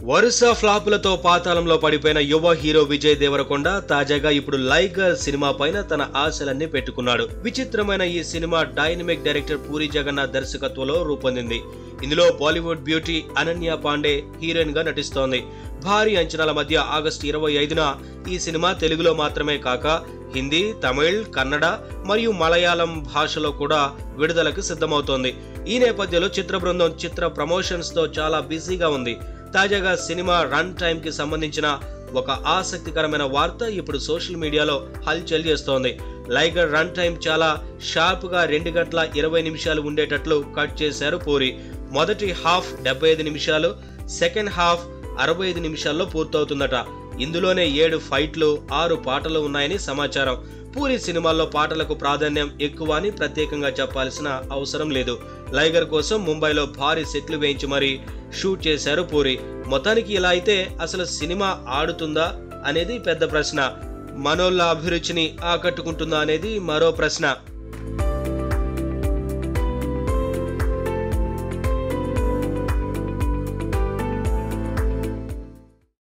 వరుస ఫ్లాపులతో పాతాళంలో పడిపోయిన యువ హీరో విజయ్ దేవరకొండ తాజాగా ఇప్పుడు లైగర్ సినిమా పైన తన ఆశలన్నీ పెట్టుకున్నాడు విచిత్రమైన ఈ cinema dynamic director Puri Jagannadh దర్శకత్వంలో రూపొందింది ఇందులో Bollywood beauty Ananya Pandey heroine గా నటిస్తోంది భారీ అంచనాల మధ్య ఆగస్టు ఇరవై ఐదున ఈ సినిమా తెలుగులో మాత్రమే కాక హిందీ తమిళ్ కన్నడ మరియు మలయాళం భాషలో కూడా విడుదలకు సిద్ధమవుతోంది ఈ నేపథ్యంలో చిత్ర బృందం చిత్ర ప్రమోషన్స్ తో చాలా బిజీగా ఉంది తాజాగా సినిమా రన్ టైం కి సంబంధించిన ఒక ఆసక్తికరమైన వార్త ఇప్పుడు సోషల్ మీడియాలో హల్చల్ చేస్తోంది లైగర్ రన్ టైం చాలా షార్ప్ గా రెండు గంటల ఇరవై నిమిషాలు ఉండేటట్లు కట్ చేశారు పూరి మొదటి హాఫ్ డెబ్బై ఐదు నిమిషాలు సెకండ్ హాఫ్ అరవై ఐదు నిమిషాల్లో పూర్తవుతుందట ఇందులోనే ఏడు ఫైట్లు ఆరు పాటలు ఉన్నాయని సమాచారం పూరి సినిమాల్లో పాటలకు ప్రాధాన్యం ఎక్కువ అని ప్రత్యేకంగా చెప్పాల్సిన అవసరం లేదు లైగర్ కోసం ముంబైలో భారీ సెట్లు వేయించి మరీ షూట్ చేశారు పూరి మొత్తానికి ఇలా అయితే అసలు సినిమా ఆడుతుందా అనేది పెద్ద ప్రశ్న మనోళ్ళ అభిరుచిని ఆకట్టుకుంటుందా అనేది మరో ప్రశ్న